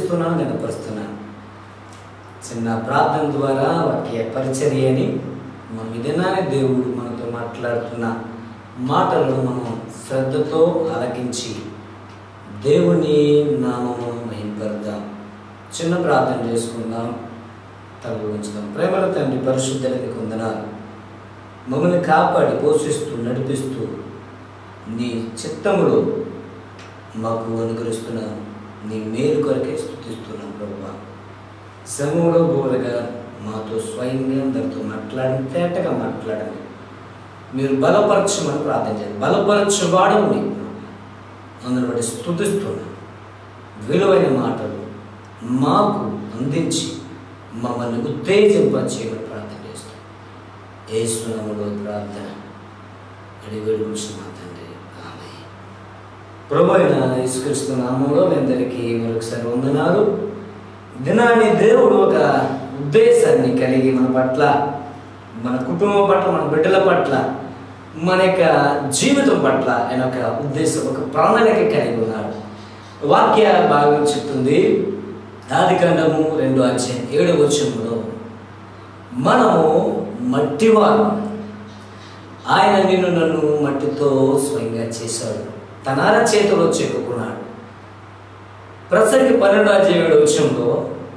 స్థుతిస్తున్నాను గణపరుస్తున్నాను చిన్న ప్రార్థన ద్వారా వాక్య పరిచర్యని మనం ఇదేనానే దేవుడు మనతో మాట్లాడుతున్న మాటలను మనం శ్రద్ధతో ఆలకించి దేవుని నామము మహింపరుద్దాం చిన్న ప్రార్థన చేసుకుందాం తల ఉంచుదాం ప్రేమల తండ్రి పరిశుద్ధులకి కొందనాలు మమ్మల్ని కాపాడి పోషిస్తూ నడిపిస్తూ నీ చిత్తములో మాకు అనుగ్రహిస్తున్నాం నీ మేలు కొరకే స్థుతిస్తున్నాం ప్రభు శ్రమంలో బోరగా మాతో స్వయంగా అందరితో మాట్లాడండి తేటగా మాట్లాడండి మీరు బలపరచమని ప్రార్థన చేయండి బలపరచవాడు నీవు అందరి బట్టి స్థుతిస్తున్నాం విలువైన మాటలు మాకు అందించి మమ్మల్ని ఉత్తేజింపచేయమని ప్రార్థన చేస్తాం ఏసునాములో ప్రార్థన అడిగి వేడుకుంటున్న మా తండ్రి ఆమె ప్రభు అయిన యేసుక్రీస్తు నామంలో మీ అందరికీ మరొకసారి వందనాలు దినాన్ని దేవుడు ఒక ఉద్దేశాన్ని కలిగి మన పట్ల మన కుటుంబం పట్ల మన బిడ్డల పట్ల మన యొక్క జీవితం పట్ల ఆయన ఒక ఉద్దేశం ఒక ప్రణాళిక కలిగి ఉన్నాడు వాక్య భాగం చెప్తుంది ఆది కాండము రెండు అధ్యాయం ఏడు వచ్చంలో మనము మట్టివారు ఆయన నిన్ను నన్ను మట్టితో స్వయంగా చేశాడు తన అర చేతిలో చెక్కున్నాడు ప్రసంగి పన్నెండు అధ్యాయం ఏడు వచ్చంలో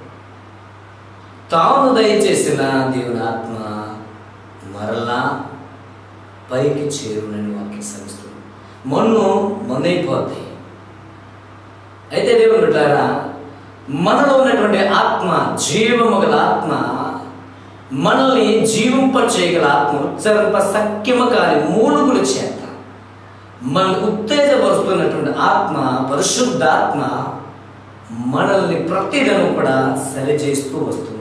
తాను దయచేసిన దేవుని ఆత్మ మరలా పైకి చేరునని వాక్యం సంస్థలు మొన్ను మొన్నైపోతాయి అయితే దేవుని బిడ్డారా మనలో ఉన్నటువంటి ఆత్మ జీవము గల ఆత్మ మనల్ని జీవింప చేయగల ఆత్మ ఉచ్చరింప సఖ్యమ కాని మూలుగుల చేత మనల్ని ఉత్తేజపరుస్తున్నటువంటి ఆత్మ పరిశుద్ధ ఆత్మ మనల్ని ప్రతిదినం కూడా సరిచేస్తూ వస్తుంది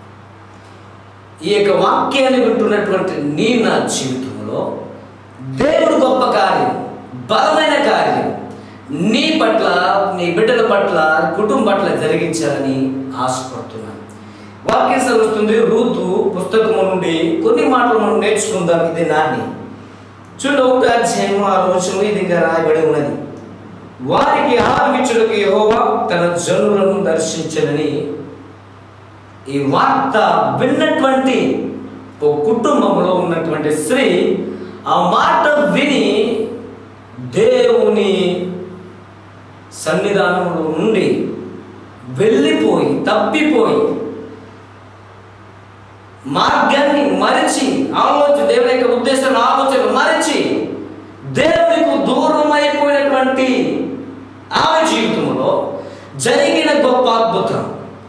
ఈ యొక్క వాక్యాన్ని వింటున్నటువంటి నీ నా జీవితంలో దేవుడు గొప్ప కార్యం బలమైన కార్యం నీ పట్ల నీ బిడ్డల పట్ల కుటుంబం పట్ల జరిగించాలని ఆశపడుతున్నాను వాక్యం చదువుతుంది రూతు పుస్తకము నుండి కొన్ని మాటలు మనం నేర్చుకుందాం ఇది నాన్ని చూడు ఒకటి అధ్యాయం ఆ రోజు ఇది ఇంకా రాయబడి ఉన్నది వారికి ఆరంభించుటకు యెహోవా తన జనులను దర్శించనని ఈ వార్త విన్నటువంటి ఓ కుటుంబంలో ఉన్నటువంటి స్త్రీ ఆ మాట విని దేవుని సన్నిధానంలో నుండి వెళ్ళిపోయి తప్పిపోయి మార్గాన్ని మరిచి ఆలోచన దేవుని యొక్క ఉద్దేశం ఆలోచన మరిచి దేవునికి దూరం అయిపోయినటువంటి ఆమె జీవితంలో జరిగిన గొప్ప అద్భుతం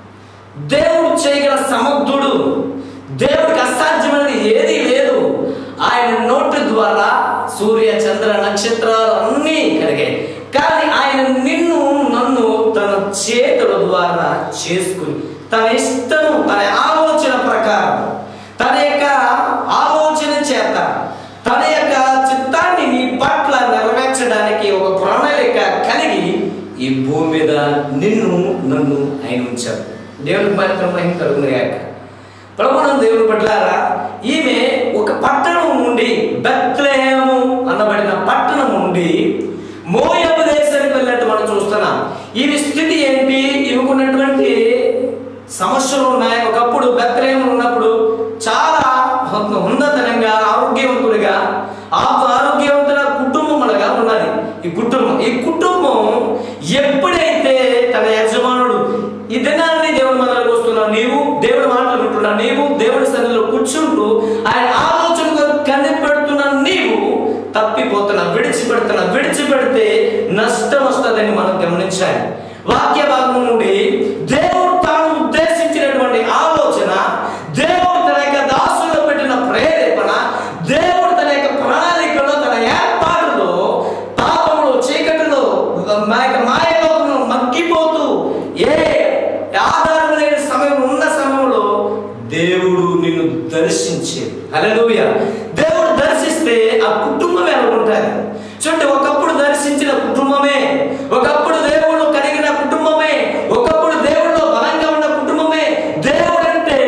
దేవుడు చేయగల సమర్థుడు దేవుడికి అసాధ్యమైనది ఏదీ లేదు ఆయన నోటి ద్వారా సూర్య చంద్ర నక్షత్రాలు అన్నీ కలిగాయి కానీ ఆయన నిన్ను నన్ను తన చేతుల ద్వారా చేసుకుని తన ఇష్టము తన ఆలోచన ప్రకారం తన యొక్క ఆలోచన చేత తన యొక్క చిత్తాన్ని నీ పట్ల నెరవేర్చడానికి ఒక ప్రణాళిక కలిగి ఈ భూమి మీద నిన్ను నన్ను ఆయన ఉంచాడు దేవుడికి మాత్రం మహిమ కలుగునగాక ప్రభుత్వం దేవుని పట్లారా ఈమె ఒక పట్టణం నుండి బెత్లహేము అనబడిన పట్టణం నుండి మోయబు దేశానికి వెళ్ళినట్టు మనం చూస్తున్నాం ఈమె స్థితి ఏంటి ఈమెకున్నటువంటి సమస్యలు ఉన్నాయి ఒకప్పుడు బెత్లహేము ఉన్నప్పుడు చాలా ఉన్నతనంగా ఆరోగ్యవంతుడిగా ఆ- ఆరోగ్యవంతుల కుటుంబం అనగా ఉన్నది ఈ కుటుంబం ఈ కుటుంబం ఎప్పుడైతే తన యజమానుడు ఈ దినాన్ని దేవుని మనలోకి వస్తున్నావు నీవు దేవుడి మాటలు వింటున్నా నీవు దేవుడి సన్నిధిలో కూర్చుంటూ ఆయన ఆలోచనగా కనిపెడుతున్న నీవు తప్పిపోతున్నా విడిచిపెడుతున్నా విడిచిపెడితే నష్టం వస్తుందని మనం గమనించాలి వాక్య భాగం నుండి దేవుడు తాను ఉద్దేశించినటువంటి ఆలోచన దేవుడు తన యొక్క దాసుల్లో పెట్టిన ప్రేరేపణ దేవుడు తన యొక్క ప్రణాళికలో తన ఏర్పాటులో పాపంలో చీకటిలో మా యొక్క మాయలోకంలో మగ్గిపోతూ ఏ ఆధారం లేని సమయం ఉన్న సమయంలో దేవుడు నిన్ను దర్శించేది హల్లెలూయా దేవుడు దర్శిస్తే ఆ కుటుంబం ఎలా ఉంటుంది చూడండి ఒకప్పుడు దర్శించిన కుటుంబమే ఒకప్పుడు దేవుడు కలిగిన కుటుంబమే ఒకప్పుడు దేవుడిలో బలంగా ఉన్న కుటుంబమే దేవుడు అంటే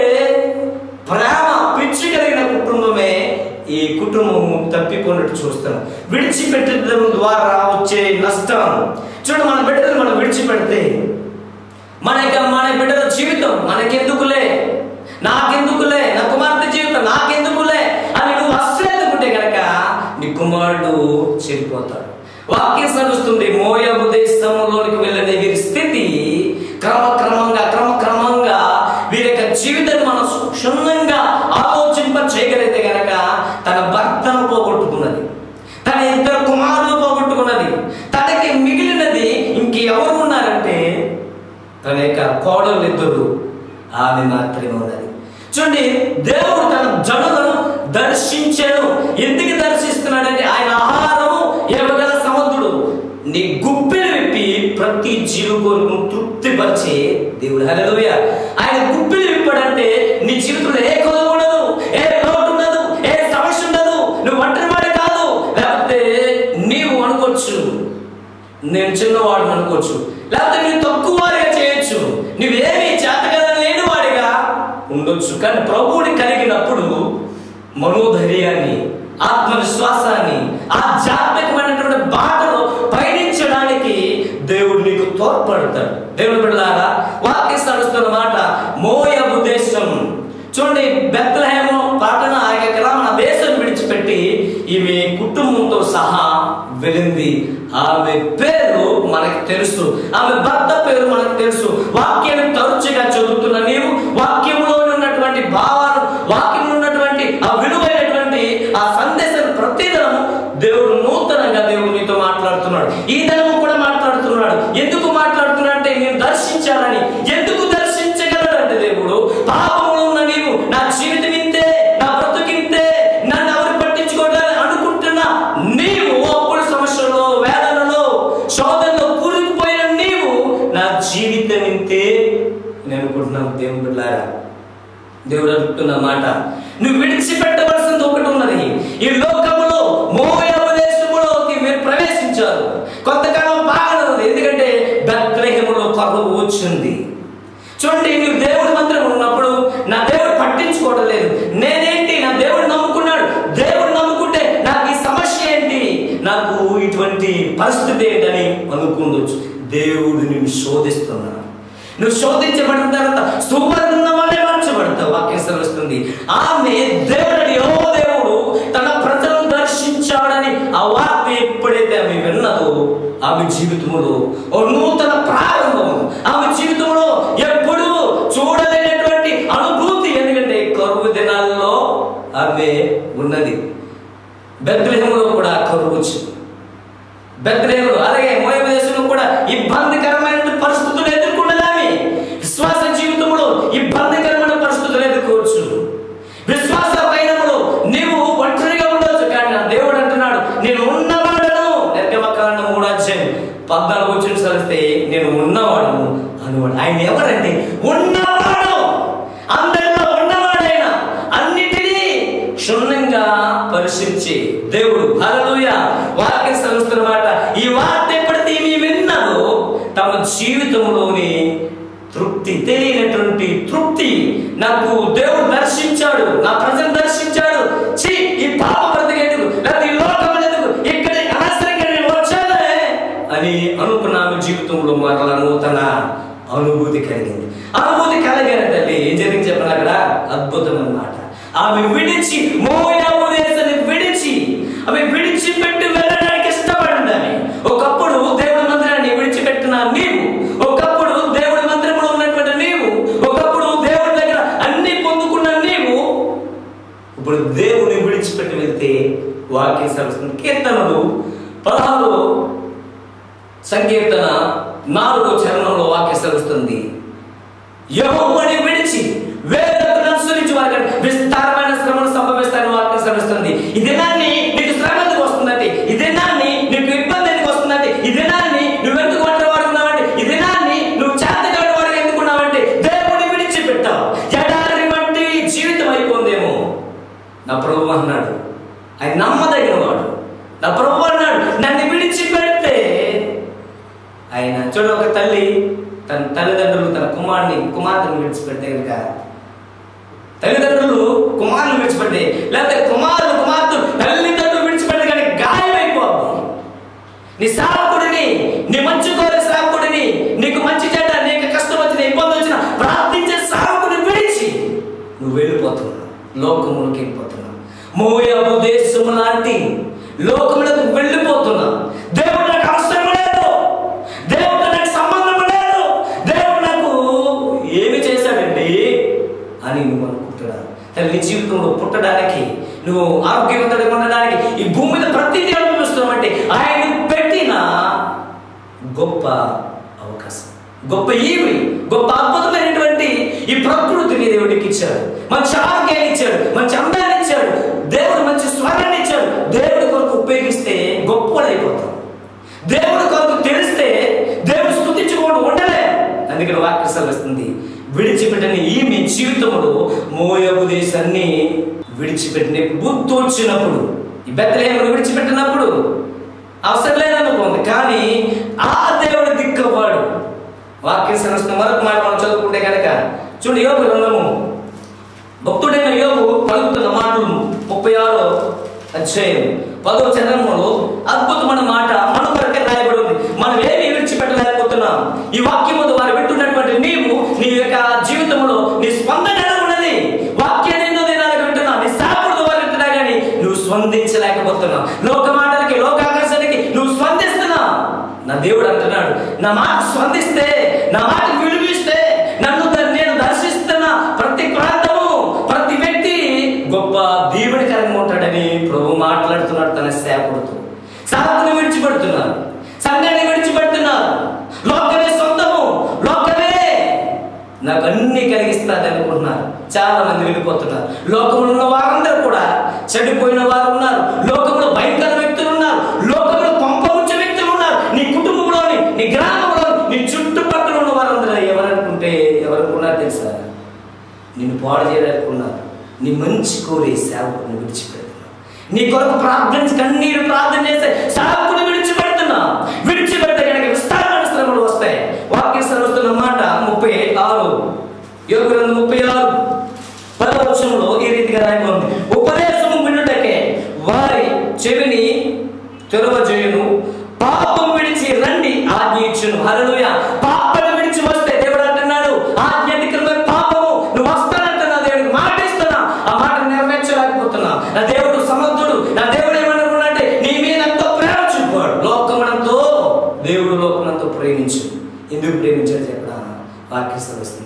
ప్రేమ పిచ్చి కలిగిన కుటుంబమే ఈ కుటుంబం తప్పిపోయినట్టు చూస్తాం విడిచిపెట్టడం ద్వారా వచ్చే నష్టం చూడండి మన బిడ్డలు మనం విడిచిపెడితే మన యొక్క మన బిడ్డల జీవితం మనకెందుకులే నాకెందుకులే నా కుమార్తె జీవితం నాకెందుకులే అని నువ్వు అశ్రద్ధకుంటే గనక నీ కుమారుడు చెడిపోతాడు వాక్యం సరుస్తుంది మోయబు దేశంలోనికి వెళ్ళిన వీరి స్థితి క్రమక్రమంగా క్రమక్రమంగా వీరి యొక్క జీవితాన్ని మనం క్షుణ్ణంగా ఆలోచింప చేయగలిగితే గనక తన భర్తను పోగొట్టుకున్నది తన ఇద్దరు కుమారులు పోగొట్టుకున్నది తనకి మిగిలినది ఇంకెవరు ఉన్నారంటే తన యొక్క కోడలు ఇద్దరు ఆమె మాత్రమే ఉన్నది చూడండి దేవుడు తన జనులను దర్శించాడు ఎందుకు దర్శిస్తున్నాడంటే ఆయన ఆహారము ఎవగల సముద్రుడు నీ గుప్పెలు విప్పి ప్రతి జీవి కోరికను తృప్తిపరిచే దేవుడు హల్లెలూయా ఆయన గుప్పెలు విప్పాడంటే నీ జీవితంలో ఏ కొదవ ఉండదు ఏ లోటు ఉండదు ఏ సమస్య ఉండదు నువ్వు ఒంటరి వాడి కాదు లేకపోతే నీవు అనుకోవచ్చు నేను చిన్నవాడు అనుకోవచ్చు లేకపోతే నువ్వు తక్కువ వాడిగా చేయొచ్చు నువ్వేమి చేతగల లేని వాడిగా ఉండొచ్చు కానీ ప్రభువుని కలిగినప్పుడు మనోధైర్యాన్ని ఆత్మవిశ్వాసాన్ని ఆధ్యాత్మికమైనటువంటి బాటలో పయనించడానికి దేవుడు నీకు తోడ్పడతాడు దేవుడు బిడ్డలారా వాక్య సరుస్తున్న మాట మోయబు దేశం చూడండి బెత్లహేము పట్టణ ఆ యొక్క గ్రామణ దేశం విడిచిపెట్టి ఈమె కుటుంబంతో సహా వెళ్ళింది ఆమె పేరు మనకు తెలుసు ఆమె భర్త పేరు మనకు తెలుసు వాక్యాన్ని తరచుగా చదువుతున్న నీవు వాక్యంలో ఉన్నటువంటి భావాలు వాక్యంలో ఉన్నటువంటి ఆ విలువైనటువంటి ఆ సందేశాన్ని ప్రతిదినం దేవుడు నూతనంగా దేవుడు నీతో మాట్లాడుతున్నాడు ఈ దినము కూడా మాట్లాడుతున్నాడు ఎందుకు మాట్లాడుతున్నాడు అంటే నేను దర్శించాలని ఎందుకు దర్శించగలడంటే దేవుడు పాపంలో ఉన్న నీవు నా జీవితం ఇంతే నా బ్రతుకింతే నన్ను ఎవరు పట్టించుకోవడానికి అనుకుంటున్నా నీవు అప్పుడు సమస్యలో వేదనలో శోధనలో కూరుకుపోయిన నీవు నా జీవితం ఇంతే నేను అనుకుంటున్నాను దేవుని బిడ్డలారా దేవుడు అంటున్న మాట నువ్వు విడిచిపెట్టవలసింది ఒకటి ఉన్నది ఈ లోకములో మోయాబు దేశములోకి మీరు ప్రవేశించారు కొంతకాలం బాగానే ఉంది ఎందుకంటే బెత్లెహేములో కరువు వచ్చింది చూడండి నువ్వు దేవుడి మందిరం ఉన్నప్పుడు నా దేవుడు పట్టించుకోవడం లేదు నేనేంటి నా దేవుడు నమ్ముకున్నాడు దేవుడు నమ్ముకుంటే నాకు ఈ సమస్య ఏంటి నాకు ఇటువంటి పరిస్థితి ఏంటని అనుకుండొచ్చు దేవుడు నిన్ను శోధిస్తున్నాడు నువ్వు శోధించబడిన తర్వాత సువర్ణ వలె మార్చబడతావు వాక్యం సెలవుస్తుంది ఆమె దేవుడని ఓ దేవుడు తన ప్రజలను దర్శించాడని ఆ వార్త ఎప్పుడైతే ఆమె విన్నదో ఆమె జీవితంలో ఓ నూతన ప్రారంభం ఆమె జీవితంలో ఎప్పుడు చూడలేనటువంటి అనుభూతి ఎందుకంటే కరువు దినాల్లో ఆమె ఉన్నది బెత్లెహేములో కూడా కరువు వచ్చింది బెత్లెహేములో అలాగే మోయబు దేశంలో కూడా ఇబ్బందికరమైన పరిస్థితులు ఎదుర్కొన్నది ఆమె విశ్వాస జీవితంలో ఇబ్బందికరమైన పరిస్థితులు ఎదుర్కోవచ్చు విశ్వాస పయనంలో నీవు ఒంటరిగా ఉండవచ్చు కానీ నా దేవుడు అంటున్నాడు నేను ఉన్నవాడను నిర్గమకాండం మూడు అధ్యాయం పద్నాలుగు వచ్చిన సరిస్తే నేను ఉన్నవాడను అనువాడు ఆయన ఎవరండి ఉన్నవాడు అందరిలో ఉన్నవాడైన అన్నిటినీ క్షుణ్ణంగా పరిశీలించి దేవుడు హల్లెలూయ వాక్య సంస్థల మాట ఈ వార్త ఎప్పుడైతే మీ విన్నారో తమ జీవితంలోని తృప్తి తెలియనటువంటి తృప్తి నాకు దేవుడు దర్శించాడు నా ప్రజలు దర్శించాడు ఛీ ఈ పాప బ్రతికేందుకు లేకపోతే ఈ లోకం ఎందుకు ఇక్కడ అనవసరంగా నేను వచ్చానే అని అనుకున్న ఆమె జీవితంలో మరలా నూతన అనుభూతి కలిగింది అనుభూతి కలిగిన తల్లి ఏం జరిగింది చెప్పండి అక్కడ అద్భుతం అన్నమాట ఆమె విడిచి మోయాబు దేశాన్ని విడిచి ఆమె విడిచిపెట్టి వెళ్ళడానికి ఇష్టపడింది ఆమె ఒకప్పుడు దేవుడి మందిరాన్ని విడిచిపెట్టిన నీవు ఒకప్పుడు దేవుడి మందిరంలో ఉన్నటువంటి నీవు ఒకప్పుడు దేవుడి దగ్గర అన్ని పొందుకున్న నీవు ఇప్పుడు దేవుని విడిచిపెట్టి వెళ్తే వాక్యం సరుస్తుంది కీర్తనలు పదహారు సంకీర్తన నాలుగో చరణంలో వాక్య సరుస్తుంది యహోవని విడిచి వేదకులను అనుసరించి వారి విస్తారమైన శ్రమను సంభవిస్తాయని వాక్యం సరుస్తుంది ఈ దినాన్ని నీకు శ్రమ ఎందుకు వస్తుందంటే ఈ దినాన్ని నీకు ఇబ్బంది ఎందుకు వస్తుందంటే ఈ దినాన్ని నువ్వు ఎందుకు ఒంటరి వాడుకున్నావంటే ఈ దినాన్ని నువ్వు చేతగాడి వాడిగా ఎందుకున్నావంటే దేవుని విడిచిపెట్టావు ఎడారి వంటి జీవితం అయిపోందేమో నా ప్రభు అన్నాడు ఆయన నమ్మదగిన వాడు నా ప్రభు అన్నాడు నన్ను విడిచిపెడితే ఆయన చూడ ఒక తల్లి తన తల్లిదండ్రులు తన కుమారుని కుమార్తెను విడిచిపెడితే కనుక తల్లిదండ్రులు కుమారుని విడిచిపెట్టే లేకపోతే కుమారులు కుమార్తెలు తల్లిదండ్రులు విడిచిపెడితే కానీ గాయమైపోద్ది నీ సేవకుడిని నీ మంచి కోరే సేవకుడిని నీకు మంచి చెడ్డ నీకు కష్టం వచ్చి లోకములకు వెళ్ళిపోతున్నాం మోయాబు దేశము లాంటి లోకములకు వెళ్ళిపోతున్నాం దేవుడు నాకు అవసరం లేదు దేవుడు నాకు సంబంధం లేదు దేవుడు నాకు ఏమి చేశాడండి అని నువ్వు అనుకుంటున్నావు తల్లి జీవితంలో పుట్టడానికి నువ్వు ఆరోగ్యవంతుడిగా ఉండడానికి ఈ భూమి మీద ప్రతిదీ అనుభవిస్తున్నావంటే ఆయన పెట్టిన గొప్ప అవకాశం గొప్ప ఈవి గొప్ప అద్భుతమైనటువంటి ఈ ప్రకృతిని దేవుడికి ఇచ్చాడు మంచి ఆరోగ్యాన్ని ఇచ్చాడు మంచి అందాన్ని ఇచ్చాడు దేవుడు మంచి స్వరాన్ని ఇచ్చాడు దేవుడి కొరకు ఉపయోగిస్తే గొప్పవాడైపోతాం దేవుడి కొరకు తెలిస్తే దేవుడు స్థుతించుకోవడం ఉండలే అందుకని వాక్య సెలవుస్తుంది విడిచిపెట్టిన ఈ మీ జీవితంలో మోయబు దేశాన్ని విడిచిపెట్టిన బుద్ధి వచ్చినప్పుడు ఈ బెత్తలేమును విడిచిపెట్టినప్పుడు అవసరం లేదనుకోండి కానీ ఆ దేవుడి దిక్కవాడు వాక్య సెలవుస్తున్న మరొక మాట మనం చదువుకుంటే కనుక చూడు యోగు గ్రంథము భక్తుడైన యోగు పలుకుతున్న మాటలు ముప్పై ఆరో అధ్యాయం పదో చరణంలో అద్భుతమైన మాట మన కొరకే రాయబడి ఉంది మనం ఏమి విడిచిపెట్టలేకపోతున్నాం ఈ వాక్యము వారు వింటున్నటువంటి నీవు నీ యొక్క జీవితంలో నీ స్పందన ఎలా ఉన్నది వాక్యాన్ని ఎన్నో దినాలకు వింటున్నావు నీ సాకుడు ద్వారా వింటున్నా కానీ నువ్వు స్పందించలేకపోతున్నావు లోక మాటలకి లోకాకర్షణకి నువ్వు స్పందిస్తున్నావు నా దేవుడు అంటున్నాడు నా మాట స్పందిస్తే నా మాట విలువిస్తే నన్ను ద- నేను దర్శిస్తున్న ప్రతి ప్రాంతము ప్రతి వ్యక్తి గొప్ప దీవెనకరంగా ఉంటాడని ప్రభు మాట్లాడుతున్నాడు తన సేవకుడుతో సాధన విడిచిపెడుతున్నారు సంఘాన్ని విడిచిపెడుతున్నారు లోకమే సొంతము లోకమే నాకు అన్ని కలిగిస్తాది అనుకుంటున్నారు చాలా మంది వెళ్ళిపోతున్నారు లోకంలో ఉన్న వారందరూ కూడా చెడిపోయిన వారు ఉన్నారు లోకంలో భయంకర వ్యక్తులు ఉన్నారు లోకంలో పంపముచ్చే వ్యక్తులు ఉన్నారు నీ కుటుంబంలోని నీ గ్రామంలో నీ చుట్టుపక్కల ఉన్న వారందరూ ఎవరనుకుంటే ఎవరనుకున్నారు తెలుసా నిన్ను పాడు చేయాలనుకున్నారు నీ మంచి కోరి సేవకుని విడిచిపెడుతున్నా నీ కొరకు ప్రార్థించి కన్నీరు ప్రార్థన చేస్తే సేవకుని విడిచిపెడుతున్నా విడిచిపెడితే కనుక విస్తారమైన శ్రమలు వస్తాయి వాక్య శ్రమస్తున్న మాట ముప్పై ఆరు యోగులందు ముప్పై ఆరు పదవచనంలో ఈ రీతిగా రాయబడింది ఉపదేశము వినుటకే వారి చెవిని తెరవజేయును పాపం విడిచి రండి ఆజ్ఞ ఇచ్చును హల్లెలూయా పాపం విడిచి వస్తే దేవుడు అంటున్నాడు ఆజ్ఞ అతిక్రమే పాపము నువ్వు వస్తానంటున్నా దేవుడికి మాట ఇస్తున్నా ఆ మాట నెరవేర్చలేకపోతున్నా నా దేవుడు సమర్థుడు నా దేవుడు ఏమనుకున్నాడంటే నీ మీద ఎంతో ప్రేమ చూపాడు లోకమునంతో దేవుడు లోకమునంతో ప్రేమించు ఎందుకు ప్రేమించాడు చెప్పడా వాక్యస్థ వస్తుంది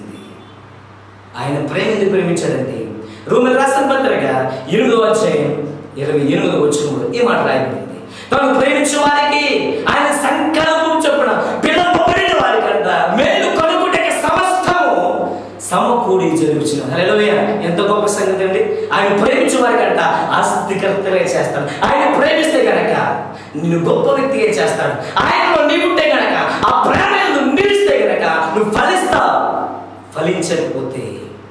ఆయన ప్రేమ ఎందుకు ప్రేమించాడంటే రూమిల్ రాసిన పత్రిక ఎనిమిదో అధ్యాయం ఇరవై ఎనిమిదో వచ్చినప్పుడు ఈ మాట రాయబడింది తను ప్రేమించిన వారికి ఆయన సంకల్పం చొప్పున పిలువబడిన వారికంట మేలు కనుకుంటే సమస్తము సమకూడి జరుగుచిన హలోయ ఎంత గొప్ప సంగతి అండి ఆయన ప్రేమించిన వారికంట ఆస్తికర్తగా చేస్తాడు ఆయన ప్రేమిస్తే గనక నిన్ను గొప్ప వ్యక్తిగా చేస్తాడు ఆయనలో నీవుంటే గనక ఆ ప్రేమ నువ్వు నిలిస్తే గనక నువ్వు ఫలిస్తావు ఫలించకపోతే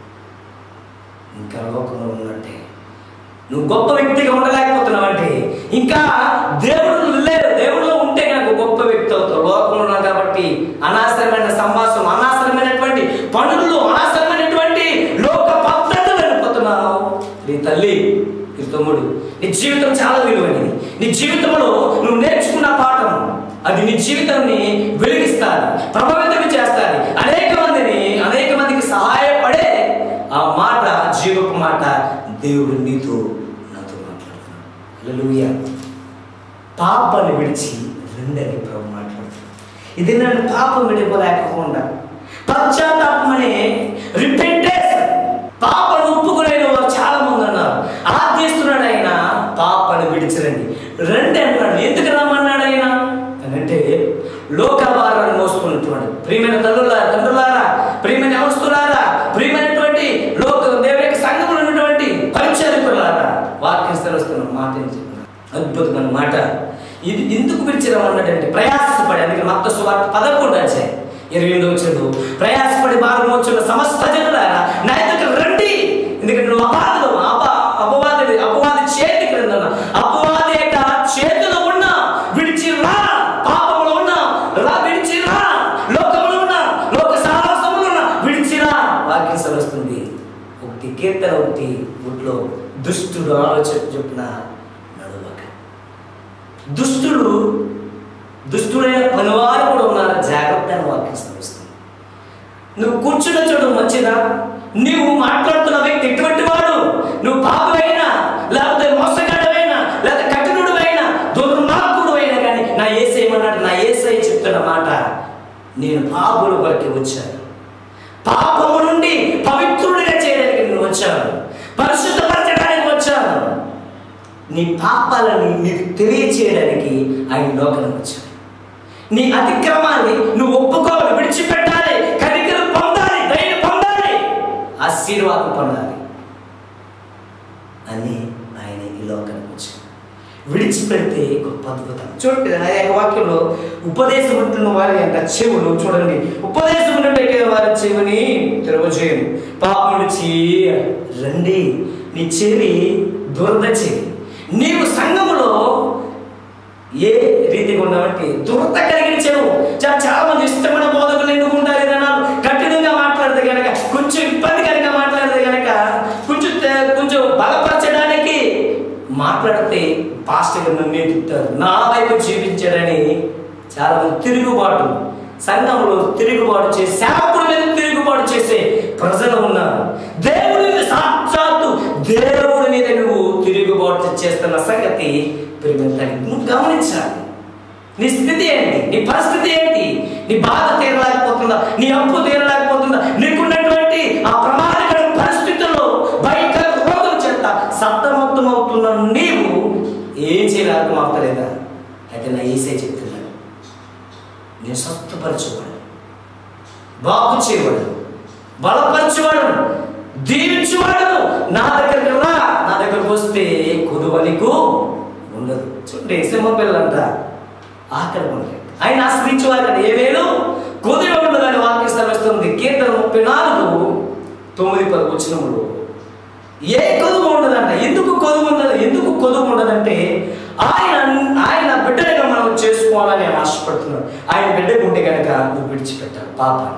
ఇంకా లోకంలో ఉన్నట్టే నువ్వు గొప్ప వ్యక్తిగా ఉండలేకపోతున్నావు అంటే ఇంకా దేవుడు లేరు దేవుడిలో ఉంటే కనుక గొప్ప వ్యక్తి అవుతావు లోకంలో ఉన్నావు కాబట్టి అనవసరమైన సంభాషణ అనవసరమైనటువంటి పనులు అనవసరమైనటువంటి లోక పద్ధతులు వెళ్ళిపోతున్నావు నీ తల్లి నీ తమ్ముడు నీ జీవితం చాలా విలువైనది నీ జీవితంలో నువ్వు నేర్చుకున్న పాఠం అది నీ జీవితాన్ని వెలిగిస్తారు ప్రభావితం చేస్తారు అనేక మందిని అనేక మందికి సహాయపడే ఆ మాట జీవపు మాట దేవుడు నీతో నాతో మాట్లాడుతున్నాడు హల్లెలూయా పాపాన్ని విడిచి రెండని ప్రభు మాట్లాడుతున్నాడు ఇది నన్ను పాపం విడిపోలేకపోకుండా పశ్చాత్తాపం అనే రిపెంటెన్స్ పాపను ఒప్పుకునే వారు చాలా మంది ఉన్నారు ఆజ్ఞిస్తున్నాడు ఆయన పాపను విడిచిరండి రండి అన్నాడు ఎందుకు రమ్మన్నాడు ఆయన అంటే లోక భారాన్ని మోసుకున్నటువంటి ప్రియమైన తల్లులారా తండ్రులారా ప్రియమైన అవస్తులారా ప్రియమైనటువంటి లోక దేవుని యొక్క సంఘములు ఉన్నటువంటి పరిచయకులారా వాక్యం స్థిరస్తున్న మాట ఏం చెప్పిన అద్భుతమైన మాట ఇది ఎందుకు విడిచిరమన్నాడంటే ప్రయాసపడి అందుకే మత్త సువార్త పదకొండు వచ్చాయి ఇరవై ఎనిమిది వచ్చాడు ప్రయాసపడి భారం వచ్చిన సమస్త జనులారా నా దగ్గర రండి ఎందుకంటే నువ్వు అపాధలు అప అపవాది అపవాది చేతి క్రింద ఉన్నా. అపవాది యొక్క చేతిలో ఉన్నా విడిచి రా పాపములో ఉన్నా రా విడిచి రా లోకములో ఉన్నా లోక సాహసములో ఉన్నా విడిచి రా వాక్యం సరుస్తుంది ఒకటి కీర్తన ఒకటి ఒట్లో దుష్టుడు ఆలోచన చొప్పున నడువక దుష్టుడు దుష్టుడైన పనివారు కూడా ఉన్నారు జాగ్రత్త అని వాక్యం సరుస్తుంది నువ్వు కూర్చున్న చోటు మంచిదా నీవు మాట్లాడుతున్న వ్యక్తి ఎటువంటి వాడు నువ్వు పాపమైనా లేకపోతే మోసగాడవైనా లేకపోతే కఠినుడు అయినా దుర్మార్గుడు అయినా కానీ నా ఏసేయమన్నాడు నా ఏసై చెప్తున్న మాట నేను పాపుల కొరకే వచ్చాను పాపము నుండి పవిత్రుడిగా చేయడానికి నేను వచ్చాను పరిశుద్ధపరచడానికి వచ్చాను నీ పాపాలని నీకు తెలియచేయడానికి ఆయన లోకానికి వచ్చాడు నీ అతిక్రమాన్ని నువ్వు ఒప్పుకోవాలి విడిచిపెట్టాలి కనికలు పొందాలి దయ పొందాలి ఆశీర్వాదం పొందాలి అని ఆయన ఈ లోకానికి వచ్చాడు విడిచిపెడితే గొప్ప అద్భుతం చూడండి ఆ యొక్క వాక్యంలో ఉపదేశం ఉంటున్న వారి యొక్క చెవులు చూడండి ఉపదేశం ఉన్నట్టు వారి చెవిని తెరవజేయను పాపం నుంచి రండి నీ చెవి దురద చెవి నీవు సంఘములో ఏ రీతిగా ఉన్నామంటే దురత కలిగిన చెవు చా- చాలా మంది ఇష్టమైన బోధకులు ఎన్నుకుంటారు ఏదైనా కఠినంగా మాట్లాడితే కనుక కొంచెం ఇబ్బందికరంగా మాట్లాడితే కనుక కొంచెం తే- కొంచెం బలపరచడానికి మాట్లాడితే పాస్టర్ గారు నన్ను తిట్టారు నా వైపు జీవించాడని చాలా మంది తిరుగుబాటు సంఘంలో తిరుగుబాటు చేసి సేవకుల మీద తిరుగుబాటు చేసే ప్రజలు ఉన్నారు దేవుడి మీద సాక్షాత్తు దేవుడి మీద నువ్వు తిరుగుబాటు చేస్తున్న సంగతి ప్రేమించాలి నువ్వు గమనించాలి నీ స్థితి ఏంటి నీ పరిస్థితి ఏంటి నీ బాధ తీరలేకపోతుందా నీ అప్పు తీరలేకపోతుందా నీకున్నటువంటి ఆ ప్రమాదకర పరిస్థితుల్లో భయంకర రోగం చేత సత్తమొత్తం అవుతున్న నీవు ఏం చేయలేక అవుతలేదా అయితే నా ఏసే చెప్తున్నాడు నేను స్వస్థపరచువాడు బాగు చేయవాడు బలపరచువాడు దీవించువాడు నా దగ్గరికి రా నా దగ్గరకు వస్తే కొదువ నీకు ఉండదు చూడండి సింహ పిల్లలంట ఆకలి ఉండదు ఆయన ఆశ్రయించేవారు కదా ఏమేను కొద్దిగా ఉండదని వాక్యం శ్రమిస్తుంది కీర్తన ముప్పై నాలుగు తొమ్మిది పది వచ్చినములు ఏ కొదువు ఉండదంట ఎందుకు కొదువు ఉండదు ఎందుకు కొదువు ఉండదంటే ఆయన ఆయన బిడ్డలుగా మనం చేసుకోవాలని ఆయన ఆశపడుతున్నాడు ఆయన బిడ్డకు ఉంటే కనుక నువ్వు విడిచిపెట్టాలి పాపాన్ని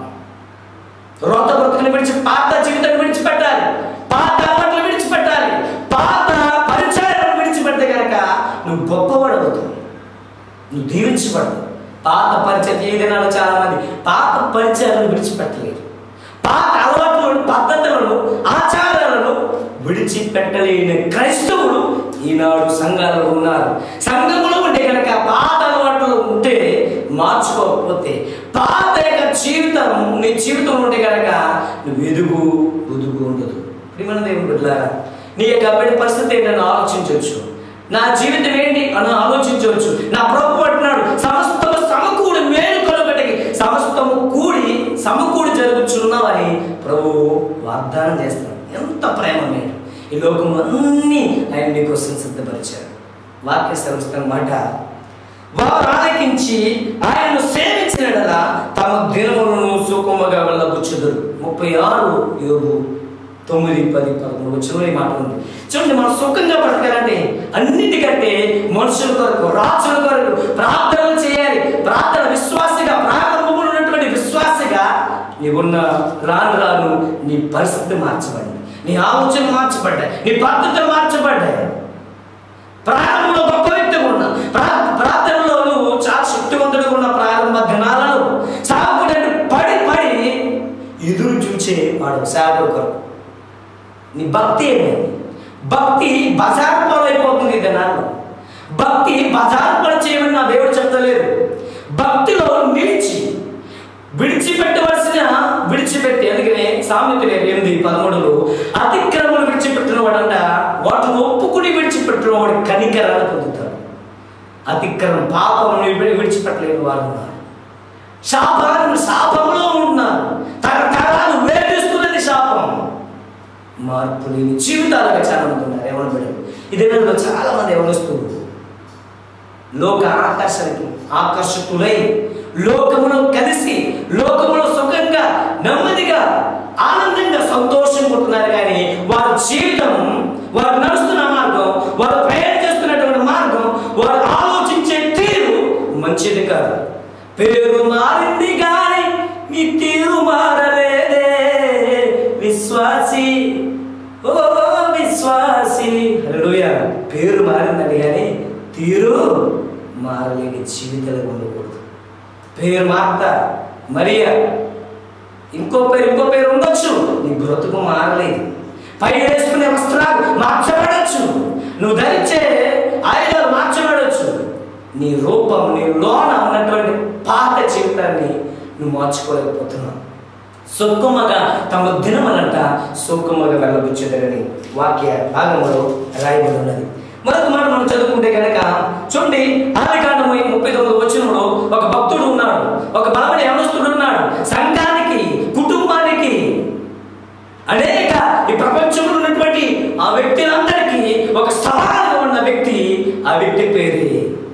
రోత బ్రతుకుని విడిచి పాత జీవితాన్ని విడిచిపెట్టాలి పాత అలవాట్లు విడిచిపెట్టాలి పాత పరిచయాలను విడిచిపెడితే కనుక నువ్వు గొప్పవాడవుతావు నువ్వు దీవించబడదు పాత పరిచయం ఏదైనా చాలా మంది పాత పరిచయాలను విడిచిపెట్టలేరు పాత అలవాట్లను పద్ధతులను ఆచారాలను విడిచిపెట్టలేని క్రైస్తవులు ఈనాడు సంఘాలలో ఉన్నారు సంఘములో ఉంటే కనుక పాత అలవాట్లు ఉంటే మార్చుకోకపోతే పాత యొక్క జీవితం నీ జీవితంలో ఉంటే కనుక నువ్వు ఎదుగు బుదుగు ఉండదు ప్రియమైన దేవుని బిడ్డలారా నీ యొక్క బిడ్డ పరిస్థితి ఏంటని ఆలోచించవచ్చు నా జీవితం ఏంటి అని ఆలోచించవచ్చు నా ప్రభు అంటున్నాడు సమస్తము సమకూడి మేలు కలుగటకి సమస్తము కూడి సమకూడి జరుగుచున్నావని ప్రభు వాగ్దానం చేస్తాడు ఎంత ప్రేమ మేలు ఈ లోకంలో అన్ని ఆయన నీకోసం సిద్ధపరిచారు వాక్య శ్రమిస్తున్న మాట వారు ఆలకించి ఆయనను సేవించిన తమ దినములను సుఖముగా వెళ్ళబుచ్చుదురు ముప్పై ఆరు యోగు తొమ్మిది పది పదమూడు వచ్చిన మాట ఉంది చూడండి మనం సుఖంగా బ్రతకాలంటే అన్నిటికంటే మనుషుల కొరకు రాజుల కొరకు ప్రార్థనలు చేయాలి ప్రార్థన విశ్వాసగా ప్రారంభంలో ఉన్నటువంటి విశ్వాసగా నీవున్న రాను రాను నీ పరిస్థితి మార్చబడింది నీ ఆలోచన మార్చబడ్డాయి నీ పద్ధతులు మార్చబడ్డాయి ప్రారంభంలో గొప్ప వ్యక్తిగా ఉన్నా ప్రా- ప్రార్థనలో నువ్వు చాలా శక్తివంతుడిగా ఉన్న ప్రారంభ దినాలలో సాగుడు పడి పడి ఎదురు చూచే వాడు సేవకుడు కొరకు నీ భక్తి ఏమైంది భక్తి బజార్ పాలైపోతుంది ఈ దినాల్లో భక్తి బజార్ పని చేయమని నా దేవుడు చెప్తలేదు భక్తిలో నిలిచి విడిచిపెట్టవలసిన విడిచిపెట్టి అందుకనే సామెతలు ఎనిమిది పదమూడులో అతిక్రమలు విడిచిపెట్టిన వాడంట వాటిని ఒప్పుకుని విడిచిపెట్టిన వాడు కనికరాలు పొందుతాడు అతిక్రమం పాపం విడిచిపెట్టలేని వారు ఉన్నారు శాపాలను శాపంలో ఉంటున్నారు తరతరాలు వేధిస్తున్నది శాపం మార్పు లేని జీవితాలుగా చాలా మంది ఉన్నారు ఎవరు బిడ్డలు ఈ దినంలో చాలా మంది ఎవరొస్తున్నారు లోక ఆకర్షణకి ఆకర్షకులై లోకములో కలిసి లోకములో సుఖంగా నెమ్మదిగా ఆనందంగా సంతోషంగా ఉంటున్నారు కానీ వారి జీవితం వారు నడుస్తున్న మార్గం వారు ప్రయాణం చేస్తున్నటువంటి మార్గం వారు ఆలోచించే తీరు మంచిది కాదు పేరు మారింది కానీ నీ తీరు మారలేదే విశ్వాసి ఓ విశ్వాసి హల్లెలూయా పేరు మారిందండి కానీ తీరు మారలేని జీవితాలు ఉండకూడదు పేరు మార్త మరియా ఇంకో పేరు ఇంకో పేరు ఉండొచ్చు నీ బ్రతుకు మారలేదు పై వేసుకునే వస్త్రాలు మార్చబడచ్చు నువ్వు ధరించే ఆయుధాలు మార్చబడచ్చు నీ రూపం నీ లోన ఉన్నటువంటి పాత జీవితాన్ని నువ్వు మార్చుకోలేకపోతున్నావు సొక్కుమగా తమ దినమలంట సొక్కుమగా వెళ్ళబుచ్చేదని వాక్య భాగంలో రాయబడి ఉన్నది మరొక మాట మనం చదువుకుంటే కనుక చూడండి ఆది కాండము ముప్పై తొమ్మిది వచ్చినప్పుడు ఒక భక్తుడు ఉన్నాడు ఒక బలమైన యవనస్తుడు ఉన్నాడు సంఘానికి కుటుంబానికి అనేక ఈ ప్రపంచంలో ఉన్నటువంటి ఆ వ్యక్తులందరికీ ఒక సవాలుగా ఉన్న వ్యక్తి ఆ వ్యక్తి పేరే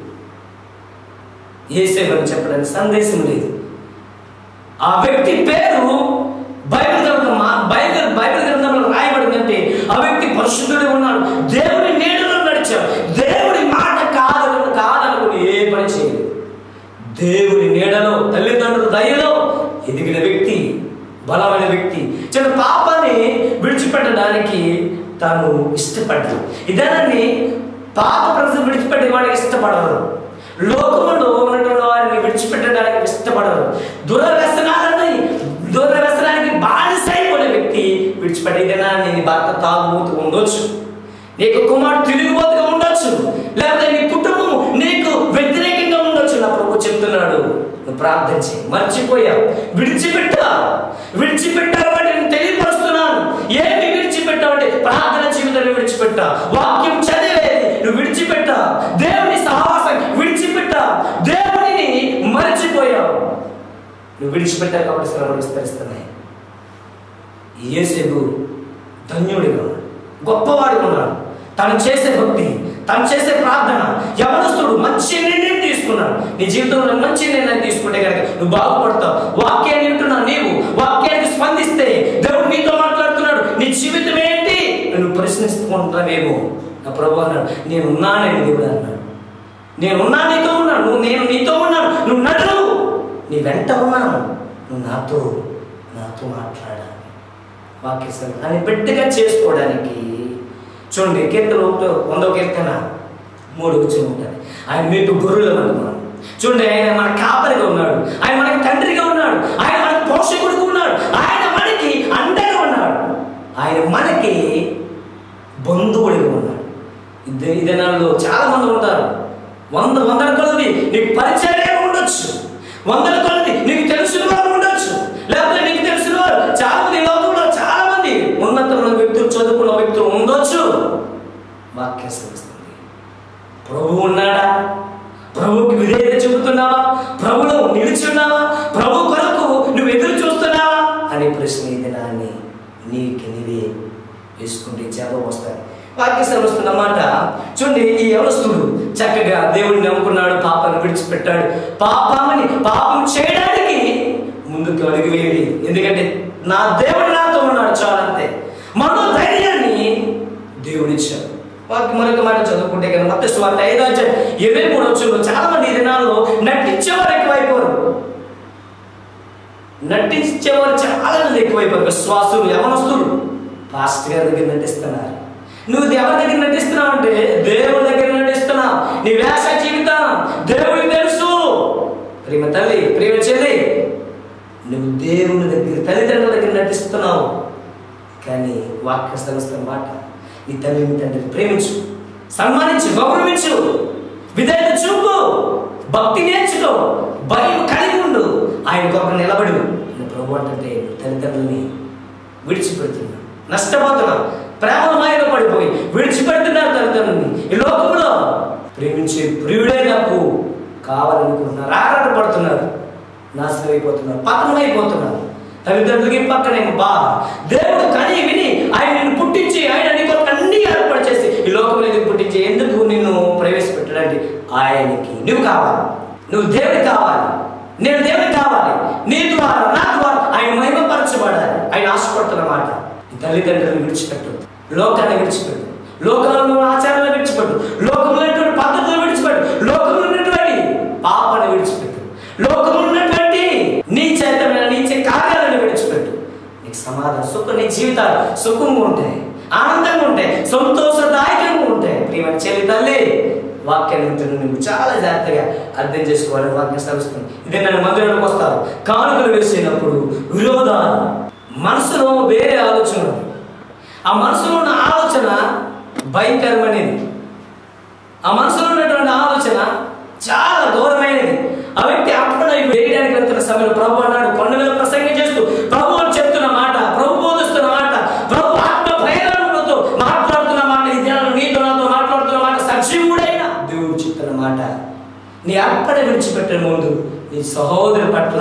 ఏసేవని చెప్పడానికి సందేశం లేదు ఆ వ్యక్తి పేరు బైబిల్ గ్రంథం బైబిల్ బైబిల్ గ్రంథంలో రాయబడిందంటే ఆ వ్యక్తి పరిశుద్ధుడే ఉన్నాడు దేవుని నీడలో నడిచాడు దేవుడి మాట కాదు కాదనుకుని ఏ పని చేయలేదు దేవుడి నీడలో తల్లిదండ్రుల దయలో ఎదిగిన వ్యక్తి బలమైన వ్యక్తి చిన్న పాపాన్ని విడిచిపెట్టడానికి తాను ఇష్టపడ్డాడు ఇదాన్ని పాప ప్రజలు విడిచిపెట్టే వాడికి ఇష్టపడరు లోకములో ఉన్నటువంటి వారిని విడిచిపెట్టడానికి ఇష్టపడరు దురవ్యసనాలని దురవ్యసనానికి బానిసైపోయిన వ్యక్తి విడిచిపెట్టేదైనా నీ భర్త తాగుబోతూ ఉండొచ్చు నీకు కుమారుడు తిరుగుబోతుగా ఉండొచ్చు లేకపోతే నీ కుటుంబం నీకు వ్యతిరేకంగా ఉండొచ్చు నా ప్రభు చెప్తున్నాడు నువ్వు ప్రార్థన చేయి మర్చిపోయావు విడిచిపెట్టావు విడిచిపెట్టావు అంటే నేను తెలియపరుస్తున్నాను ఏమి విడిచిపెట్టావు అంటే ప్రార్థన జీవితాన్ని విడిచిపెట్టా వాక్యం చదివేది నువ్వు విడిచిపెట్టా దేవుని సహవాసం విడిచిపెట్టా దేవుడిని మర్చిపోయావు నువ్వు విడిచిపెట్టావు కాబట్టి శ్రమలు విస్తరిస్తున్నాయి ఏసేపు ధన్యుడిగా ఉన్నాడు గొప్పవాడిగా ఉన్నాడు తను చేసే భక్తి తను చేసే ప్రార్థన యవనస్తుడు మంచి నిర్ణయం తీసుకున్నాడు నీ జీవితంలో మంచి నిర్ణయం తీసుకుంటే కనుక నువ్వు బాగుపడతావు వాక్యాన్ని వింటున్నావు నీవు వాక్యానికి స్పందిస్తే దేవుడు నీతో మాట్లాడుతున్నాడు నీ జీవితం ఏంటి నువ్వు ప్రశ్నిస్తుంటావేమో నా ప్రభు అన్నాడు నేను ఉన్నానని దేవుడు అన్నాడు నేను ఉన్నా నీతో ఉన్నాను నువ్వు నేను నీతో ఉన్నాను నువ్వు నడు నీ వెంట ఉన్నాను నువ్వు నాతో నాతో మాట్లాడాలి వాక్య అని బిడ్డగా చేసుకోవడానికి చూడండి కీర్తన ఒకటో వందో కీర్తన మూడు వచ్చి ఉంటుంది ఆయన మీకు గొర్రెలు అనుకున్నాడు చూడండి ఆయన మన కాపరిగా ఉన్నాడు ఆయన మనకి తండ్రిగా ఉన్నాడు ఆయన మనకి పోషకుడిగా ఉన్నాడు ఆయన మనకి అండగా ఉన్నాడు ఆయన మనకి బంధువుడిగా ఉన్నాడు ఇది ఈ దినాల్లో చాలా మంది ఉంటారు వంద వందల కొలది నీకు పరిచయం ఉండొచ్చు వందల కొలది నీకు తెలిసిన వారు ఉండొచ్చు లేకపోతే నీకు తెలిసిన వారు చాలా మంది ఈ లోకంలో చాలా మంది ఉన్నతమైన వ్యక్తులు చదువుకున్న వ్యక్తులు ఉండొచ్చు వాక్యం శ్రమిస్తుంది ప్రభు ఉన్నాడా ప్రభువుకి విధేయత చెబుతున్నావా ప్రభులో నిలిచి ఉన్నావా ప్రభు కొరకు నువ్వు ఎదురు చూస్తున్నావా అనే ప్రశ్న ఈ దినాన్ని నీకు నీవే వేసుకుంటే జవాబు వస్తాయి వాక్య శ్రమిస్తున్న మాట చూడండి ఈ యవనస్తుడు చక్కగా దేవుడిని నమ్ముకున్నాడు పాపాన్ని విడిచిపెట్టాడు పాపాన్ని పాపం చేయడానికి ముందుకు అడుగు వేయడి ఎందుకంటే నా దేవుడు నాతో ఉన్నాడు చాలంతే మనో ధైర్యాన్ని దేవుడిచ్చాడు వాకి మరొక మాట చదువుకుంటే కనుక మత స్వార్థ ఐదో అధ్యాయం ఇరవై మూడు వచ్చుల్లో చాలా మంది ఈ దినాల్లో నటించేవారు ఎక్కువైపోరు నటించేవారు చాలా మంది ఎక్కువైపోరు విశ్వాసులు యవనస్తులు పాస్టర్ గారి దగ్గర నటిస్తున్నారు నువ్వు ఎవరి దగ్గర నటిస్తున్నావు అంటే దేవుడి దగ్గర నటిస్తున్నావు నీ వేష జీవితం దేవుడికి తెలుసు ప్రేమ తల్లి ప్రేమ చెల్లి నువ్వు దేవుని దగ్గర తల్లిదండ్రుల దగ్గర నటిస్తున్నావు కానీ వాక్య సంస్థ మాట నీ తల్లిని తండ్రిని ప్రేమించు సన్మానించు గౌరవించు విధేయత చూపు భక్తి నేర్చుకో భయం కలిగి ఉండు ఆయన కొరకు నిలబడు అని ప్రభు అంటే తల్లిదండ్రుల్ని విడిచిపెడుతున్నా నష్టపోతున్నా ప్రేమ మాయలో పడిపోయి విడిచిపెడుతున్నారు తల్లిదండ్రుల్ని ఈ లోకంలో ప్రేమించే ప్రియుడే నాకు కావాలనుకుంటున్నారు ఆరాట పడుతున్నారు నాశనం అయిపోతున్నారు పతనం అయిపోతున్నారు తల్లిదండ్రులకి పక్కనే బాధ దేవుడు కని విని ఆయన నిన్ను పుట్టించి ఆయన నీ కొరకు అన్ని ఏర్పాటు చేసి ఈ లోకంలో ఎందుకు పుట్టించి ఎందుకు నిన్ను ప్రవేశపెట్టడానికి ఆయనకి నువ్వు కావాలి నువ్వు దేవుడి కావాలి నేను దేవుడి కావాలి నీ ద్వారా నా ద్వారా ఆయన మహిమపరచబడాలి ఆయన ఆశపడుతున్న మాట ఈ తల్లిదండ్రులను విడిచిపెట్టు లోకాన్ని విడిచిపెట్టు లోకంలో ఉన్న ఆచారాలను విడిచిపెట్టు లోకంలో ఉన్నటువంటి పద్ధతులు విడిచిపెట్టు లోకంలో ఉన్నటువంటి పాపాన్ని విడిచిపెట్టు లోకంలో ఉన్నటువంటి నీచైతమైన నీచ కార్యాలను విడిచిపెట్టు నీకు సమాధానం సుఖం నీ జీవితాలు సుఖంగా ఉంటాయి ఆనందంగా ఉంటాయి సంతోషదాయకంగా ఉంటాయి ప్రియమ చెల్లి తల్లి వాక్యాన్ని వింటున్న నువ్వు చాలా జాగ్రత్తగా అర్థం చేసుకోవాలని వాక్యం శ్రమిస్తుంది ఇదే నన్ను మందిరంలోకి వస్తారు కానుకలు వేసేటప్పుడు విరోధాలు మనసులో వేరే ఆలోచన ఉంది ఆ మనసులో ఉన్న ఆలోచన భయంకరమైనది ఆ మనసులో ఉన్నటువంటి ఆలోచన చాలా ఘోరమైనది ఆ వ్యక్తి అప్పుడు వేయడానికి వెళ్తున్న సమయంలో ప్రభు అన్నాడు కొండ మీద ప్రసంగం చేస్తూ ప్రభు అని చెప్తున్న మాట ప్రభు బోధిస్తున్న మాట ప్రభు ఆత్మ ప్రేరణతో మాట్లాడుతున్న మాట ఈ దినాలు నీతో నాతో మాట్లాడుతున్న మాట సజీవుడైన దేవుడు చెప్తున్న మాట నీ అర్పణ విడిచిపెట్టే ముందు నీ సహోదరు పట్ల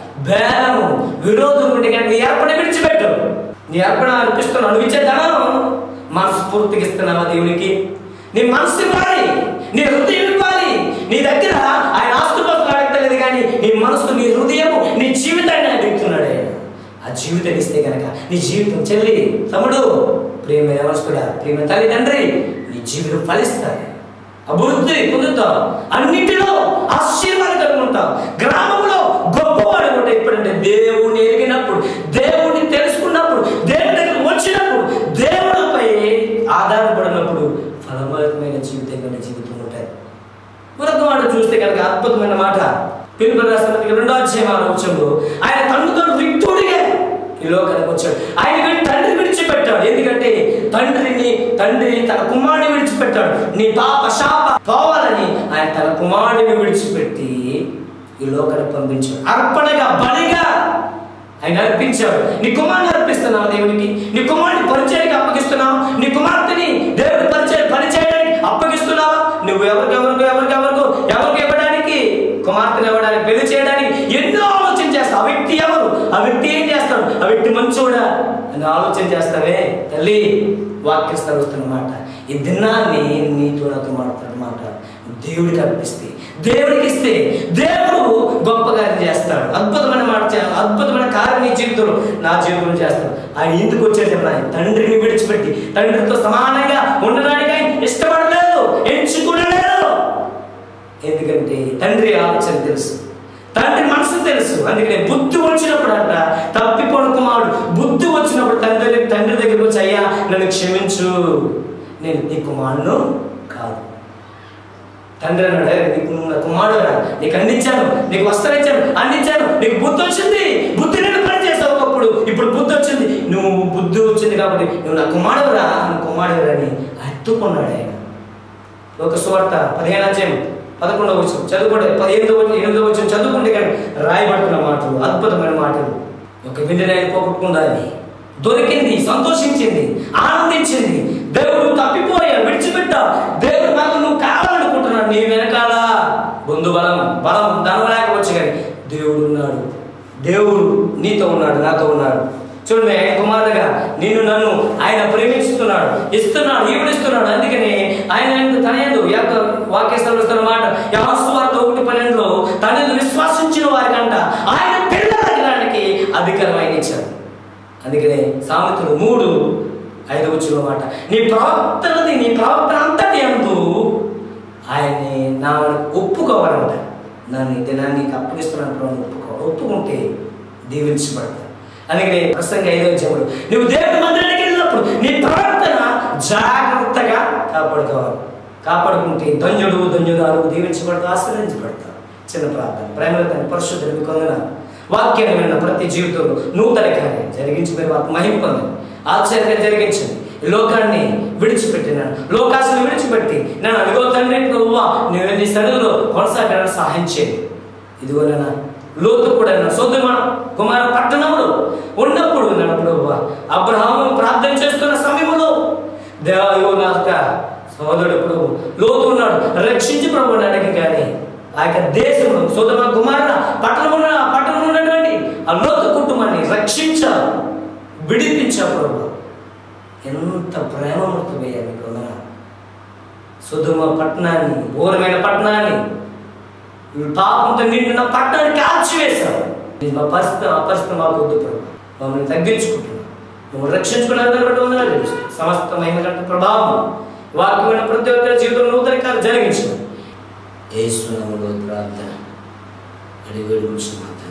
బేరము విరోధం ఉంటే కానీ నీ అర్పణ విడిచిపెట్టు నీ అర్పణ అర్పిస్తున్నావు నువ్వు ఇచ్చే ధనం మనస్ఫూర్తిగా ఇస్తున్నావా దేవునికి నీ మనసు ఇవ్వాలి నీ హృదయం ఇవ్వాలి నీ దగ్గర ఆయన ఆస్తుపత్రులు అడగలేదు కానీ నీ మనసు నీ హృదయము నీ జీవితాన్ని అడుగుతున్నాడు ఆయన ఆ జీవితం ఇస్తే కనుక నీ జీవితం చెల్లి తమ్ముడు ప్రేమ యవనస్తుడా ప్రేమ తల్లిదండ్రి నీ జీవితం ఫలిస్తుంది అభివృద్ధి పొందుతావు అన్నింటిలో ఆశీర్వాదం కలిగి ఉంటావు గ్రామంలో గొప్పవాడు కూడా ఎప్పుడంటే దేవుని ఎరిగినప్పుడు దేవుడిని తెలుసుకున్నప్పుడు దేవుడి దగ్గర వచ్చినప్పుడు దేవుడిపై ఆధారపడినప్పుడు ఫలవంతమైన జీవితం కలిగిన జీవితం ఉంటుంది మరొక మాట చూస్తే కనుక అద్భుతమైన మాట పిలుపు రాష్ట్రపతికి రెండో అధ్యాయం ఆలోచనలో ఆయన తన్నుతో రిక్తుడిగా ఈ లోకానికి వచ్చాడు ఆయన వీడి తండ్రి విడిచిపెట్టాడు ఎందుకంటే తండ్రిని తండ్రి తన కుమారుని విడిచిపెట్టాడు నీ పాప శాప పోవాలని ఆయన తన కుమారుడిని విడిచిపెట్టి ఈ లోకానికి పంపించాడు అర్పణగా బలిగా ఆయన అర్పించాడు నీ కుమారుని అర్పిస్తున్నావు దేవునికి నీ కుమారుని పరిచయానికి అప్పగిస్తున్నావు నీ కుమార్తెని దేవుడి పరిచయం పరిచయానికి అప్పగిస్తున్నావా నువ్వు ఎవరికి ఎవరికి ఎవరికి ఎవరికి ఎవరికి ఇవ్వడానికి కుమార్తెను ఇవ్వడానికి పెళ్లి చేయడానికి ఎన్నో ఆలోచన చేస్తావు ఆ వ్యక్తి ఎవరు ఆ వ్యక్తి ఏం చేస్తాడు ఆ వ్యక్తి మంచోడా అని ఆలోచన చేస్తావే తల్లి వాక్యస్తారు వస్తున్నమాట ఈ దినాన్ని నీతో నాతో మాట్లాడమాట దేవుడికి అర్పిస్తే దేవుడికి ఇస్తే దేవుడు గొప్ప కార్యం చేస్తాడు అద్భుతమైన మాట చే- అద్భుతమైన కార్యం నీ జీవితంలో నా జీవితంలో చేస్తాడు ఆయన ఎందుకు వచ్చేది ఆయన తండ్రిని విడిచిపెట్టి తండ్రితో సమానంగా ఉండడానికి ఆయన ఇష్టపడలేదు ఎంచుకునలేదు ఎందుకంటే తండ్రి ఆలోచన తెలుసు తండ్రి మనసు తెలుసు అందుకనే బుద్ధి వచ్చినప్పుడు అంట తప్పిపోడు కుమారుడు బుద్ధి వచ్చినప్పుడు తండ్రి తండ్రి దగ్గరికి వచ్చి అయ్యా నన్ను క్షమించు నేను నీ కుమారుడు కాదు తండ్రి అన్నాడు "అరే, నీకు నువ్వు నా కుమారుడురా నీకు అందించాను నీకు వస్త్రం ఇచ్చాను అందించాను నీకు బుద్ధి వచ్చింది బుద్ధి నేను పని చేసావు ఒకప్పుడు ఇప్పుడు బుద్ధి వచ్చింది నువ్వు బుద్ధి వచ్చింది కాబట్టి నువ్వు నా కుమారుడురా నా కుమారుడురా అని హత్తుకున్నాడు ఆయన లోక సువార్త పదిహేను అధ్యాయం పదకొండవ వచ్చిన చదువుకుంటే పదిహేను ఎనిమిదవ వచ్చిన చదువుకుంటే కానీ రాయబడుతున్న మాటలు అద్భుతమైన మాటలు ఒక వెండిని ఆయన పోగొట్టుకుందాన్ని దొరికింది సంతోషించింది ఆనందించింది దేవుడు తప్పిపోయా విడిచిపెట్టా దేవుడు నాకు నువ్వు కావాలనుకుంటున్నాడు నీ వెనకాల బంధు బలం బలం ధనం లేకపోవచ్చు కానీ దేవుడు ఉన్నాడు దేవుడు నీతో ఉన్నాడు నాతో ఉన్నాడు చూడండి ఆయన కుమారుడుగా నిన్ను నన్ను ఆయన ప్రేమిస్తున్నాడు ఇస్తున్నాడు ఈవిడిస్తున్నాడు అందుకని ఆయన ఎందు- తన ఎందు యొక్క వాక్యస్థలం ఇస్తున్న మాట యాస్వార్త ఒకటి పన్నెండులో తన ఎందు విశ్వాసించిన వారికంట ఆయన పిల్లలకి అధికారం ఆయన ఇచ్చాడు అందుకనే సామెతలు మూడు ఐదు వచ్చిన మాట నీ ప్రవర్తనది నీ ప్రవర్తన అంతటి అందు ఆయన్ని నా ఒప్పుకోవాలంట నన్ను ఈ దినాన్ని నీకు అప్పగిస్తున్నాను ప్రభు ఒప్పుకో ఒప్పుకుంటే దీవించబడతా అందుకని ప్రసంగ ఐదో చెవుడు నువ్వు దేవుడి మందిరానికి వెళ్ళినప్పుడు నీ ప్రవర్తన జాగ్రత్తగా కాపాడుకోవాలి కాపాడుకుంటే ధన్యుడు ధన్యురాలు దీవించబడతా ఆశ్రయించబడతా చిన్న ప్రార్థన ప్రేమల తన పరిశుద్ధుని కొందన వాక్యాన్ని విన్న ప్రతి జీవితంలో నూతన కార్యం జరిగించి మీరు వారికి మహిమ పొందండి ఆశ్చర్యంగా జరిగించండి ఈ లోకాన్ని విడిచిపెట్టినాను లోకాశను విడిచిపెట్టి నేను అడిగో తండ్రి నువ్వా నువ్వు నీ సన్నిధిలో కొనసాగడానికి సహాయం చేయండి ఇదిగో నా లోతు కూడా నా సోదరు కుమార పట్టణంలో ఉన్నప్పుడు నన్ను ప్రభు అబ్రహాము ప్రార్థన చేస్తున్న సమయంలో దేవాయో నా యొక్క సోదరుడు ప్రభు లోతు ఉన్నాడు రక్షించి ప్రభు అని అడిగి కానీ ఆ యొక్క దేశంలో సోదర కుమార పట్టణం ఉన్న పట్టణం ఉన్నటువంటి ఆ లోతు కుటుంబాన్ని రక్షించారు విడిపించారు ప్రభు ఎంత ప్రేమమూర్తమయ్యా మీకు వందనాలు. సుధుమ పట్టణాన్ని ఘోరమైన పట్టణాన్ని పాపంతో నిండిన పట్టణాన్ని కాల్చివేశావు ఇది మా పరిస్థితి ఆ పరిస్థితి మాకు వద్దు ప్రభు మమ్మల్ని తగ్గించుకుంటున్నాం నువ్వు రక్షించుకునే సమస్తమైన ప్రభావం వాక్యమైన ప్రతి ఒక్కరి జీవితంలో నూతన కార్యం జరిగించు ఏ సునములో ప్రార్థన అడిగి వేడుకుంటున్నాం